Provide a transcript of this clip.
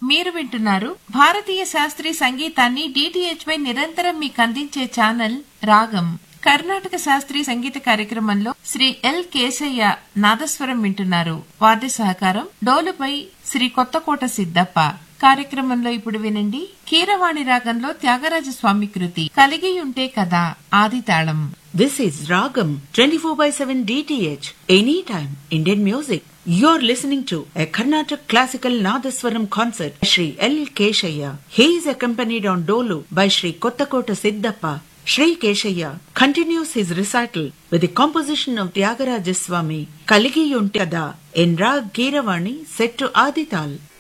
మీరు వింటున్నారు భారతీయ శాస్త్రీయ సంగీతాన్ని డిటిహెచ్ పై నిరంతరం మీకు అందించే ఛానల్ రాగం కర్ణాటక శాస్త్రీయ సంగీత కార్యక్రమంలో శ్రీ ఎల్ కేశయ్య నాదస్వరం వింటున్నారు వాద్య సహకారం డోలుపై శ్రీ కొత్తకోట సిద్దప్ప కార్యక్రమంలో ఇప్పుడు వినండి కీరవాణి రాగంలో త్యాగరాజ స్వామి కృతి కలిగి ఉంటే కదా ఆది తాళం This is Ragam 24 by 7 DTH. Anytime Indian music. You're listening to a Carnatic classical Nadaswaram concert by Sri L. Keshaya. He is accompanied on Dolu by Sri Kottakota Siddhappa. Sri Keshaya continues his recital with the composition of Tyagaraja Swami Kaligi Yuntada in Rag Giravani set to Adital.